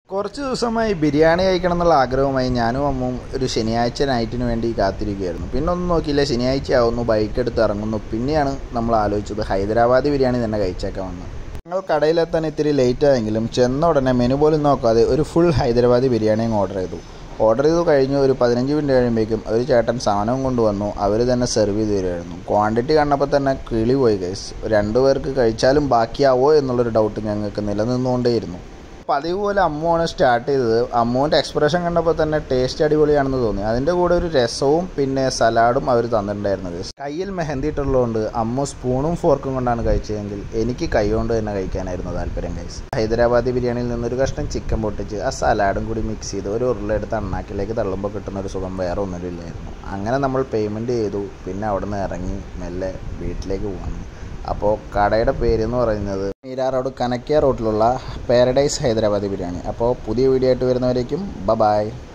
കുറച്ച് ദിവസമായി ബിരിയാണി കഴിക്കണം എന്നുള്ള ആഗ്രഹവുമായി ഞാനും അമ്മും ഒരു ശനിയാഴ്ച നൈറ്റിന് വേണ്ടി കാത്തിരിക്കുകയായിരുന്നു പിന്നെ ഒന്നും നോക്കിയില്ല ശനിയാഴ്ച ആവുന്നു ബൈക്ക് എടുത്ത് ഇറങ്ങുന്നു പിന്നെയാണ് നമ്മൾ ആലോചിച്ചത് ഹൈദരാബാദി ബിരിയാണി തന്നെ കഴിച്ചേക്കാമെന്ന് ഞങ്ങൾ കടയിലെത്താൻ ഇത്തിരി ലേറ്റ് ആയെങ്കിലും ചെന്ന ഉടനെ മെനു പോലും നോക്കാതെ ഒരു ഫുൾ ഹൈദരാബാദി ബിരിയാണി അങ്ങ് ഓർഡർ ചെയ്തു ഓർഡർ ചെയ്ത് കഴിഞ്ഞ് ഒരു പതിനഞ്ച് മിനിറ്റ് കഴിയുമ്പോഴേക്കും ഒരു ചേട്ടൻ സാധനവും കൊണ്ടുവന്നു അവർ തന്നെ സെർവ് ചെയ്ത് തരുമായിരുന്നു ക്വാണ്ടിറ്റി കണ്ടപ്പോൾ തന്നെ കിളി പോയി ഗൈസ് രണ്ടു പേർക്ക് കഴിച്ചാലും ബാക്കിയാവോ എന്നുള്ളൊരു ഡൗട്ട് ഞങ്ങൾക്ക് നിലനിന്നുകൊണ്ടേയിരുന്നു പതിവ് പോലെ അമ്മുവാണ് സ്റ്റാർട്ട് ചെയ്തത് അമ്മുവിൻ്റെ എക്സ്പ്രഷൻ കണ്ടപ്പോൾ തന്നെ ടേസ്റ്റ് അടിപൊളിയാണെന്ന് തോന്നി അതിൻ്റെ കൂടെ ഒരു രസവും പിന്നെ സലാഡും അവർ തന്നിട്ടുണ്ടായിരുന്നത് കയ്യിൽ മെഹന്തി ഇട്ടുള്ളതുകൊണ്ട് അമ്മു സ്പൂണും ഫോർക്കും കൊണ്ടാണ് കഴിച്ചതെങ്കിൽ എനിക്ക് കൈ കൊണ്ട് തന്നെ കഴിക്കാനായിരുന്നു താല്പര്യം കഴിച്ച് ഹൈദരാബാദി ബിരിയാണിയിൽ നിന്നൊരു കഷ്ണം ചിക്കൻ പൊട്ടിച്ച് ആ സലാഡും കൂടി മിക്സ് ചെയ്ത് ഒരു ഉരുളെടുത്ത് അണ്ണാക്കിലേക്ക് തള്ളുമ്പോൾ കിട്ടുന്ന ഒരു സുഖം വേറെ ഒന്നുമില്ലായിരുന്നു അങ്ങനെ നമ്മൾ പേയ്മെൻറ്റ് ചെയ്തു പിന്നെ അവിടെ നിന്ന് ഇറങ്ങി മെല്ലെ വീട്ടിലേക്ക് പോകണം അപ്പോൾ കടയുടെ പേര് എന്ന് പറയുന്നത് മീരാ റോഡ് കനക്കിയ റോട്ടിലുള്ള പാരഡൈസ് ഹൈദരാബാദി ബിരിയാണി അപ്പോൾ പുതിയ വീഡിയോ ആയിട്ട് വരുന്നവരേക്കും ബ ബായ്